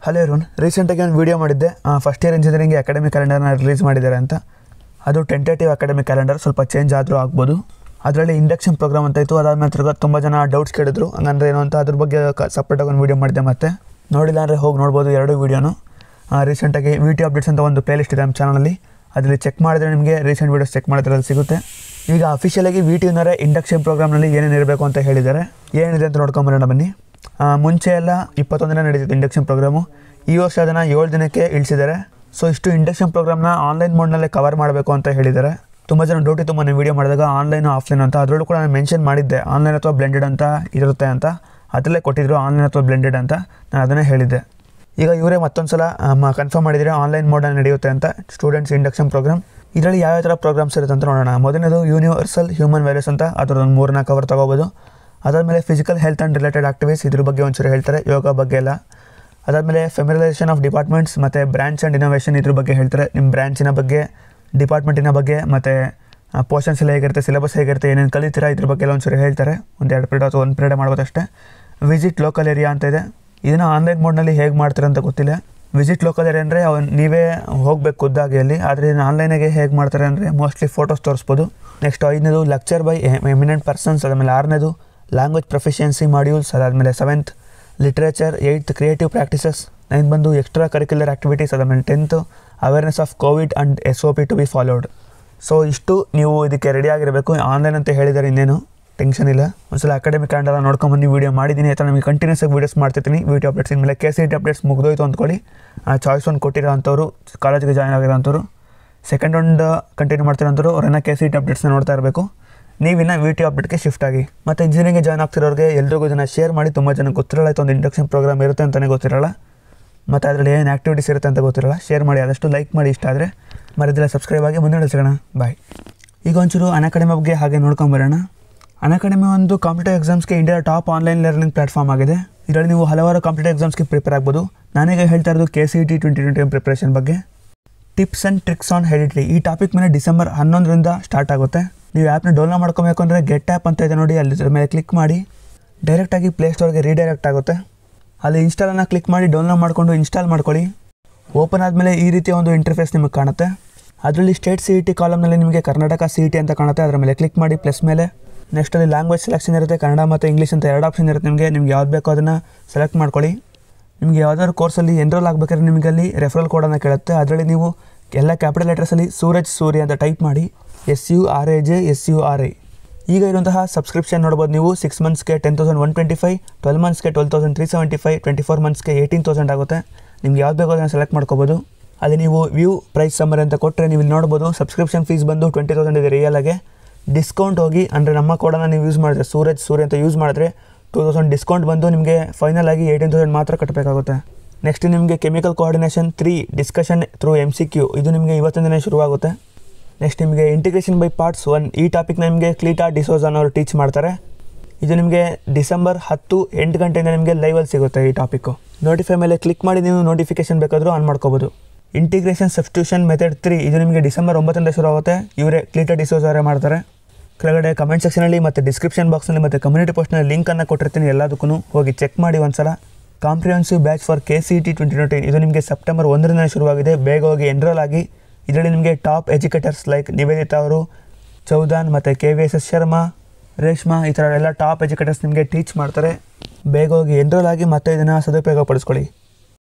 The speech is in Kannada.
ಹಲೋ ಇರೋನ್ ರೀಸೆಂಟಾಗಿ ಒಂದು ವೀಡಿಯೋ ಮಾಡಿದ್ದೆ ಫಸ್ಟ್ ಇಯರ್ ಇಂಜಿನಿಯರಿಂಗ್ ಅಕಾಡೆಮಿ ಕ್ಯಾಲೆಂಡರ್ನ ರಿಲೀಸ್ ಮಾಡಿದ್ದಾರೆ ಅಂತ ಅದು ಟೆಂಟೇಟಿವ್ ಅಕಾಡೆಮಿಕ್ ಕ್ಯಾಲೆಂಡರ್ ಸ್ವಲ್ಪ ಚೇಂಜ್ ಆದರೂ ಆಗ್ಬೋದು ಅದರಲ್ಲಿ ಇಂಡಕ್ಷನ್ ಪ್ರೋಗ್ರಾಮ್ ಅಂತ ಇತ್ತು ಅದಾದ ನಂತರ ತುಂಬ ಜನ ಡೌಟ್ಸ್ ಕೇಳಿದ್ರು ಹಂಗಂದ್ರೆ ಏನು ಅಂತ ಅದ್ರ ಬಗ್ಗೆ ಸಪ್ರೇಟಾಗಿ ಒಂದು ವೀಡಿಯೋ ಮಾಡಿದ್ದೆ ಮತ್ತೆ ನೋಡಿಲ್ಲ ಅಂದರೆ ಹೋಗಿ ನೋಡ್ಬೋದು ಎರಡು ವೀಡಿಯೋನು ರೀಸೆಂಟಾಗಿ ವಿ ಟಿ ಅಪ್ಡೇಟ್ಸ್ ಅಂತ ಒಂದು ಪ್ಲೇ ಲಿಸ್ಟ್ ಇದೆ ನಮ್ಮ ಚಾನಲಲ್ಲಿ ಅದರಲ್ಲಿ ಚೆಕ್ ಮಾಡಿದ್ರೆ ನಿಮಗೆ ರೀಸೆಂಟ್ ವೀಡಿಯೋಸ್ ಚೆಕ್ ಮಾಡಿದ್ರೆ ಅಲ್ಲಿ ಸಿಗುತ್ತೆ ಈಗ ಅಫಿಷಿಯಲಾಗಿ ವಿ ಟಿ ಯುನರೇ ಇಂಡಕ್ಷನ್ ಪ್ರೋಗ್ರಾಮ್ನಲ್ಲಿ ಏನೇನು ಇರಬೇಕು ಅಂತ ಹೇಳಿದ್ದಾರೆ ಏನಿದೆ ಅಂತ ನೋಡ್ಕೊಂಬರೋಣ ಬನ್ನಿ ಆ, ಮುಂಚೆ ಎಲ್ಲ ಇಪ್ಪತ್ತೊಂದು ದಿನ ನಡೀತಿತ್ತು ಇಂಡಕ್ಷನ್ ಪ್ರೋಗ್ರಾಮು ಈ ವರ್ಷ ಅದನ್ನು ಏಳು ದಿನಕ್ಕೆ ಇಳಿಸಿದ್ದಾರೆ ಸೊ ಇಷ್ಟು ಇಂಡಕ್ಷನ್ ಪ್ರೋಗ್ರಾಮ್ನ ಆನ್ಲೈನ್ ಮೋಡ್ನಲ್ಲೇ ಕವರ್ ಮಾಡಬೇಕು ಅಂತ ಹೇಳಿದ್ದಾರೆ ತುಂಬ ಜನ ಡೌಟ್ ಇತ್ತು ಮೊನ್ನೆ ವೀಡಿಯೋ ಮಾಡಿದಾಗ ಆನ್ಲೈನ್ ಆಫ್ಲೈನ್ ಅಂತ ಅದರಲ್ಲೂ ಕೂಡ ನಾನು ಮೆನ್ಷನ್ ಮಾಡಿದ್ದೆ ಆನ್ಲೈನ್ ಅಥವಾ ಬ್ಲೆಂಡೆಡ್ ಅಂತ ಇರುತ್ತೆ ಅಂತ ಅದರಲ್ಲೇ ಕೊಟ್ಟಿದ್ರು ಆನ್ಲೈನ್ ಅಥವಾ ಬ್ಲೆಂಡೆಡ್ ಅಂತ ನಾನು ಅದನ್ನೇ ಹೇಳಿದ್ದೆ ಈಗ ಇವರೇ ಮತ್ತೊಂದು ಸಲ ಕನ್ಫರ್ಮ್ ಮಾಡಿದರೆ ಆನ್ಲೈನ್ ಮೋಡಲ್ಲಿ ನಡೆಯುತ್ತೆ ಅಂತ ಸ್ಟೂಡೆಂಟ್ಸ್ ಇಂಡಕ್ಷನ್ ಪ್ರೋಗ್ರಾಮ್ ಇದರಲ್ಲಿ ಯಾವ ಥರ ಪ್ರೋಗ್ರಾಮ್ಸ್ ಇರುತ್ತೆ ಅಂತ ನೋಡೋಣ ಮೊದಲನೇದು ಯೂನಿವರ್ಸಲ್ ಹ್ಯೂಮನ್ ವ್ಯಾಲ್ಯೂಸ್ ಅಂತ ಅದರೊಂದು ಮೂರನ್ನ ಕವರ್ ತಗೋಬೋದು ಅದಾದಮೇಲೆ physical health and related activities ಇದ್ರ ಬಗ್ಗೆ ಒಂಚೂರು ಹೇಳ್ತಾರೆ ಯೋಗ ಬಗ್ಗೆ ಎಲ್ಲ ಅದಾದಮೇಲೆ ಫೆಮಿಲೈಸೇಷನ್ ಆಫ್ ಡಿಪಾರ್ಟ್ಮೆಂಟ್ಸ್ ಮತ್ತು ಬ್ರಾಂಚ್ ಆ್ಯಂಡ್ ಇನೋವೇಷನ್ ಇದ್ರ ಬಗ್ಗೆ ಹೇಳ್ತಾರೆ ನಿಮ್ಮ ಬ್ರಾಂಚಿನ ಬಗ್ಗೆ ಡಿಪಾರ್ಟ್ಮೆಂಟಿನ ಬಗ್ಗೆ ಮತ್ತು ಪೋರ್ಷನ್ಸ್ ಎಲ್ಲ ಹೇಗಿರುತ್ತೆ ಸಿಲೆಬಸ್ ಹೇಗಿರುತ್ತೆ ಏನೇನು ಕಲಿತೀರಾ ಇದ್ರ ಬಗ್ಗೆ ಎಲ್ಲ ಒಂಚೂರು ಹೇಳ್ತಾರೆ ಒಂದು ಎರಡು ಪೀರಿಯಡ್ ಅಥವಾ ಒಂದು ಪೀರಿಯಡ್ ಮಾಡ್ಬೋದು ಅಷ್ಟೇ ವಿಸಿಟ್ ಲೋಕಲ್ ಏರಿಯಾ ಅಂತ ಇದೆ ಇದನ್ನು ಆನ್ಲೈನ್ ಮೋಡ್ನಲ್ಲಿ ಹೇಗೆ ಮಾಡ್ತಾರೆ ಅಂತ ಗೊತ್ತಿಲ್ಲ ವಿಸಿಟ್ ಲೋಕಲ್ ಏರಿಯಾ ಅಂದರೆ ಅವನು ನೀವೇ ಹೋಗಬೇಕು ಖುದ್ದಾಗಿ ಅಲ್ಲಿ ಆದರೆ ಇದನ್ನು ಆನ್ಲೈನಾಗೆ ಹೇಗೆ ಮಾಡ್ತಾರೆ ಅಂದರೆ ಮೋಸ್ಟ್ಲಿ ಫೋಟೋಸ್ ತೋರಿಸ್ಬೋದು ನೆಕ್ಸ್ಟ್ ಐದನೇದು ಲೆಕ್ಚರ್ ಬೈ ಎಮಿನೆಂಟ್ ಪರ್ಸನ್ಸ್ ಅದಾದಮೇಲೆ ಆರನೇದು ಲ್ಯಾಂಗ್ವೇಜ್ ಪ್ರೊಫಿಷಿಯನ್ಸಿ ಮಾಡ್ಯೂಲ್ಸ್ ಅದಾದಮೇಲೆ seventh literature eighth creative practices nine ಬಂದು ಎಕ್ಸ್ಟ್ರಾ ಕರಿಕ್ಯುಲರ್ ಆ್ಯಕ್ಟಿವಿಟೀಸ್ ಅದಾದಮೇಲೆ tenth awareness of COVID and S O P to be followed so ಇಷ್ಟು ನೀವು ಇದಕ್ಕೆ ರೆಡಿ ಆಗಿರಬೇಕು ಆನ್ಲೈನ್ ಅಂತ ಹೇಳಿದ್ದಾರೆ ಇನ್ನೇನು ಟೆನ್ಷನ್ ಇಲ್ಲ ಒಂದ್ಸಲ ಅಕಾಡೆಮಿಕ್ ಕ್ಯಾಲೆಂಡರ್ ನೋಡ್ಕೊಂಬಂದು ವೀಡಿಯೋ ಮಾಡಿದ್ದೀನಿ ಆಯ್ತಾ ನಮಗೆ ಕಂಟಿನ್ಯೂಸ್ ಆಗಿ ವೀಡಿಯೋಸ್ ಮಾಡ್ತಿರ್ತೀನಿ ವಿಡಿಯೋ ಅಪ್ಡೇಟ್ಸ್ ಇನ್ಮೇಲೆ ಕೆ ಸಿ ಟಿ ಅಪ್ಡೇಟ್ಸ್ ಮುಗಿದೋಯ್ತು ಅಂದ್ಕೊಳ್ಳಿ ಚಾಯ್ಸ್ ಒಂದು ಕೊಟ್ಟಿರೋ ಅಂಥವ್ರು ಕಾಲೇಜಿಗೆ ಜಾಯ್ನ್ ಆಗಿರೋ ಅಂಥವ್ರು ಸೆಕೆಂಡ್ ಒಂದು ಕಂಟಿನ್ಯೂ ಮಾಡ್ತಿರೋಂಥವ್ರು ಅವ್ರನ್ನ ಕೆ ಸಿ ಟಿ ಅಪ್ಡೇಟ್ಸ್ನ ನೋಡ್ತಾ ಇರಬೇಕು ನೀವಿನ್ನ ವಿ ಟಿ ಅಪ್ಡೇಟ್ಗೆ ಶಿಫ್ಟ್ ಆಗಿ ಮತ್ತು ಇಂಜಿನಿಯರಿಂಗ್ಗೆ ಜಾಯ್ನ್ ಆಗ್ತಿರೋರಿಗೆ ಎಲ್ರಿಗೂ ಇದನ್ನು ಶೇರ್ ಮಾಡಿ ತುಂಬ ಜನ ಗೊತ್ತಿರಲ್ಲ ಆಯ್ತು ಒಂದು ಇಂಡಕ್ಷನ್ ಪ್ರೋಗ್ರಾಮ್ ಇರುತ್ತೆ ಅಂತಲೇ ಗೊತ್ತಿರಲ್ಲ ಮತ್ತು ಅದರಲ್ಲಿ ಏನು ಆ್ಯಕ್ಟಿವಿಟೀಸ್ ಇರುತ್ತೆ ಅಂತ ಗೊತ್ತಿರಲ್ಲ ಶೇರ್ ಮಾಡಿ ಆದಷ್ಟು ಲೈಕ್ ಮಾಡಿ ಇಷ್ಟ ಆದರೆ ಮರಿದಿಲ್ಲ ಸಬ್ಸ್ಕ್ರೈಬ್ ಆಗಿ ಮುಂದೆ ಸಿಗೋಣ ಬಾಯ್ ಈಗ ಒಂಚೂರು ಅನಾಕಡೆಮಿ ಬಗ್ಗೆ ಹಾಗೆ ನೋಡ್ಕೊಂಬರೋಣ ಅನಾಕಡೆಮಿ ಒಂದು ಕಾಂಪಿಟೇಟಿವ್ ಎಕ್ಸಾಮ್ಸ್ಗೆ India top online learning platform ಆಗಿದೆ ಇದರಲ್ಲಿ ನೀವು ಹಲವಾರು ಕಾಂಪಿಟೇಟಿವ್ ಎಕ್ಸಾಮ್ಸ್ಗೆ ಪ್ರಿಪೇರ್ ಆಗ್ಬೋದು ನಾನೀಗ ಹೇಳ್ತಾ ಇರೋದು K C T twenty twenty preparation ಬಗ್ಗೆ tips and tricks on heredity ಈ ಟಾಪಿಕ್ ಮೇಲೆ ಡಿಸೆಂಬರ್ ಹನ್ನೊಂದರಿಂದ ಸ್ಟಾರ್ಟ್ ಆಗುತ್ತೆ ನೀವು ಆ್ಯಪ್ನ ಡೌನ್ಲೋಡ್ ಮಾಡ್ಕೊಬೇಕು ಅಂದರೆ ಗೆಟ್ ಆ್ಯಪ್ ಅಂತ ಇದೆ ನೋಡಿ ಅಲ್ಲಿ ಮೇಲೆ ಕ್ಲಿಕ್ ಮಾಡಿ ಡೈರೆಕ್ಟಾಗಿ ಪ್ಲೇಸ್ಟೋರ್ಗೆ ರೀಡೈರೆಕ್ಟ್ ಆಗುತ್ತೆ ಅಲ್ಲಿ ಇನ್ಸ್ಟಾಲನ್ನು ಕ್ಲಿಕ್ ಮಾಡಿ ಡೌನ್ಲೋಡ್ ಮಾಡಿಕೊಂಡು ಇನ್ಸ್ಟಾಲ್ ಮಾಡ್ಕೊಳ್ಳಿ ಓಪನ್ ಆದಮೇಲೆ ಈ ರೀತಿಯ ಒಂದು ಇಂಟರ್ಫೇಸ್ ನಿಮಗೆ ಕಾಣುತ್ತೆ ಅದರಲ್ಲಿ ಸ್ಟೇಟ್ ಸಿ ಇ ಟಿ ಕಾಲಮ್ನಲ್ಲಿ ನಿಮಗೆ ಕರ್ನಾಟಕ ಸಿ ಇ ಟಿ ಅಂತ ಕಾಣುತ್ತೆ ಅದರ ಮೇಲೆ ಕ್ಲಿಕ್ ಮಾಡಿ ಪ್ಲಸ್ ಮೇಲೆ ನೆಕ್ಸ್ಟ್ ಅಲ್ಲಿ ಲ್ಯಾಂಗ್ವೇಜ್ ಸೆಲೆಕ್ಷನ್ ಇರುತ್ತೆ ಕನ್ನಡ ಮತ್ತು ಇಂಗ್ಲೀಷ್ ಅಂತ ಎರಡು ಆಪ್ಷನ್ ಇರುತ್ತೆ ನಿಮಗೆ ನಿಮ್ಗೆ ಯಾವ್ದು ಬೇಕೋ ಅದನ್ನು ಸೆಲೆಕ್ಟ್ ಮಾಡ್ಕೊಳ್ಳಿ ನಿಮಗೆ ಯಾವ್ದಾದ್ರು ಕೋರ್ಸಲ್ಲಿ ಎನ್ರೋಲ್ ಆಗಬೇಕಾದ್ರೆ ನಿಮಗೆ ಅಲ್ಲಿ ರೆಫರಲ್ ಕೋಡನ್ನು ಕೇಳುತ್ತೆ ಅದರಲ್ಲಿ ನೀವು ಎಲ್ಲ ಕ್ಯಾಪಿಟಲ್ ಲೆಟರ್ಸಲ್ಲಿ ಸೂರಜ್ ಸೂರ್ಯ ಅಂತ ಟೈಪ್ ಮಾಡಿ S U R A J S U R I ಈಗ ಇರುವಂತಹ ಸಬ್ಸ್ಕ್ರಿಪ್ಷನ್ ನೋಡ್ಬೋದು ನೀವು ಸಿಕ್ಸ್ ಮಂತ್ಸ್ಗೆ ten thousand one twenty five twelve ಮಂತ್ಸ್ಗೆ twelve thousand three seventy five twenty four ಮಂತ್ಸ್ಗೆ ಏಯ್ಟೀನ್ ತೌಸಂಡ್ ಆಗುತ್ತೆ ನಿಮ್ಗೆ ಯಾವ್ದು ಬೇಕೋ ಅದನ್ನು ಸೆಲೆಕ್ಟ್ ಮಾಡ್ಕೋಬೋದು ಅಲ್ಲಿ ನೀವು ವ್ಯೂ ಪ್ರೈಸ್ ಸಮ್ಮರಿ ಅಂತ ಕೊಟ್ಟರೆ ನೀವು ಇಲ್ಲಿ ನೋಡ್ಬೋದು ಸಬ್ಸ್ಕ್ರಿಪ್ಷನ್ ಫೀಸ್ ಬಂದು ಟ್ವೆಂಟಿ ತೌಸಂಡ್ ಇದೆ ರಿಯಲ್ ಆಗಿ ಡಿಸ್ಕೌಂಟ್ ಹೋಗಿ ಅಂದರೆ ನಮ್ಮ ಕೋಡನ್ನು ನೀವು ಯೂಸ್ ಮಾಡಿದ್ರೆ ಸೂರಜ್ ಸೂರ್ಯ ಅಂತ ಯೂಸ್ ಮಾಡಿದ್ರೆ ಟೂ ತೌಸಂಡ್ ಡಿಸ್ಕೌಂಟ್ ಬಂದು ನಿಮಗೆ ಫೈನಲ್ ಆಗಿ ಏಯ್ಟೀನ್ ತೌಸಂಡ್ ಮಾತ್ರ ಕಟ್ಟಬೇಕಾಗುತ್ತೆ ನೆಕ್ಸ್ಟ್ ನಿಮಗೆ chemical coordination three discussion through M C Q ಇದು ನಿಮಗೆ ಇವತ್ತಿನ ದಿನ ಶುರುವಾಗುತ್ತೆ ನೆಕ್ಸ್ಟ್ ನಿಮಗೆ ಇಂಟಿಗ್ರೇಷನ್ ಬೈ ಪಾರ್ಟ್ಸ್ ಒನ್ ಈ ಟಾಪಿಕ್ನ ನಿಮಗೆ ಕ್ಲೀಟಾ ಡಿಸೋಸ್ ಅನ್ನೋರು ಟೀಚ್ ಮಾಡ್ತಾರೆ ಇದು ನಿಮಗೆ ಡಿಸೆಂಬರ್ ಹತ್ತು ಎಂಟು ಗಂಟೆಯಿಂದ ನಿಮಗೆ ಲೈವಲ್ಲಿ ಸಿಗುತ್ತೆ ಈ ಟಾಪಿಕ್ಕು ನೋಟಿಫೈ ಮೇಲೆ ಕ್ಲಿಕ್ ಮಾಡಿ ನೀವು ನೋಟಿಫಿಕೇಶನ್ ಬೇಕಾದರೂ ಆನ್ ಮಾಡ್ಕೋಬೋದು ಇಂಟಿಗ್ರೇಷನ್ ಸಬ್ಸ್ಟಿಟ್ಯೂಷನ್ ಮೆಥಡ್ ತ್ರೀ ಇದು ನಿಮಗೆ ಡಿಸೆಂಬರ್ ಒಂಬತ್ತರಿಂದ ಶುರು ಆಗುತ್ತೆ ಇವರೇ ಕ್ಲೀಟಾ ಡಿಸೋಸ್ ಅವರೇ ಮಾಡ್ತಾರೆ ಕೆಳಗಡೆ ಕಮೆಂಟ್ ಸೆಕ್ಷನಲ್ಲಿ ಮತ್ತು ಡಿಸ್ಕ್ರಿಪ್ಷನ್ ಬಾಕ್ಸ್ನಲ್ಲಿ ಮತ್ತು ಕಮ್ಯುನಿಟಿ ಪೋಸ್ಟ್ನಲ್ಲಿ ಲಿಂಕನ್ನು ಕೊಟ್ಟಿರ್ತೀನಿ ಎಲ್ಲದಕ್ಕೂ ಹೋಗಿ ಚೆಕ್ ಮಾಡಿ ಒಂದ್ಸಲ comprehensive batch for K C T twenty twenty ಇದು ನಿಮಗೆ ಸೆಪ್ಟೆಂಬರ್ ಒಂದರಿಂದ ಶುರುವಾಗಿದೆ ಬೇಗ ಹೋಗಿ ಎನ್ರೋಲ್ ಆಗಿ ಇದರಲ್ಲಿ ನಿಮಗೆ ಟಾಪ್ ಎಜುಕೇಟರ್ಸ್ ಲೈಕ್ ನಿವೇದಿತಾ ಅವರು ಚೌದಾನ್ ಮತ್ತು K V S S Sharma Reshma ಈ ಥರ ಎಲ್ಲ ಟಾಪ್ ಎಜುಕೇಟರ್ಸ್ ನಿಮಗೆ ಟೀಚ್ ಮಾಡ್ತಾರೆ ಬೇಗ ಹೋಗಿ ಎನ್ರೋಲ್ ಆಗಿ ಮತ್ತೆ ಇದನ್ನು ಸದುಪಯೋಗ ಪಡಿಸ್ಕೊಳ್ಳಿ